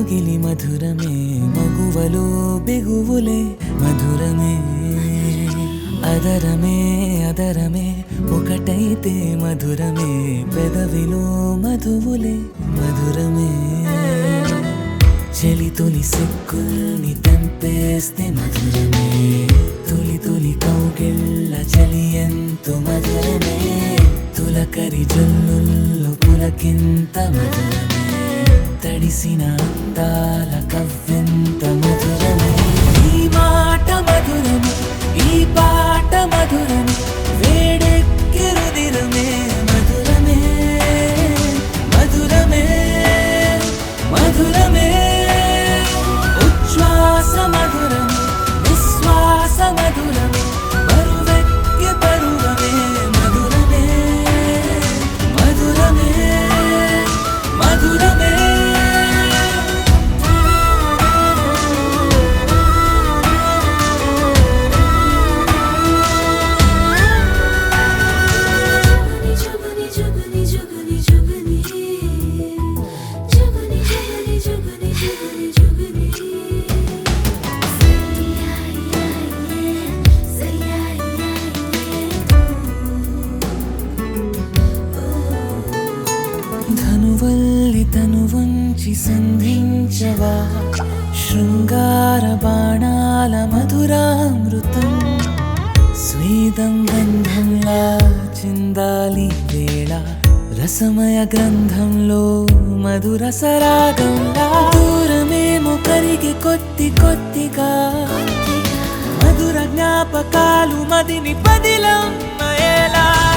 కౌగిలి మధురమే మగువలో బిగువులే మధురమే అదరమే అదరమే ఒకటైతే మధురమే పెదవిలో మధువులే మధురమే చెలి తొలి సిక్కుల్ని తెంపేస్తే మధురమే తొలి తొలి కౌగిళ్ళ చలి ఎంతో మధురమే తులకరి జల్లుల్లో పులకింత మధురమే తడిసిన అందాల కవ్వింత మధురమే ఈ మాట మధురమే ఈ పాట మధురమే వేడెక్కి రుదిరమే మధురమే మధురమే మధురమే ఉచ్ఛ్వాస మధురమే విశ్వాస మధురమే బరువెక్కి పరువమే మధురమే మధురమే మధురమే జుగుని జుగుని జుగుని జుగుని జుగుని జుగుని జుగుని జుగుని జుగుని ధనువల్లి తను వంచి సంధించవా శృంగార బాణాల మధురామృతం స్వేదం గంధంలా చిందాలి వేళ రసమయ గ్రంథంలో మధుర సరాగంలా దూరమేమో కరిగి కొద్ది కొద్దిగా మధుర జ్ఞాపకాలు మదిని పదిలం ఎలా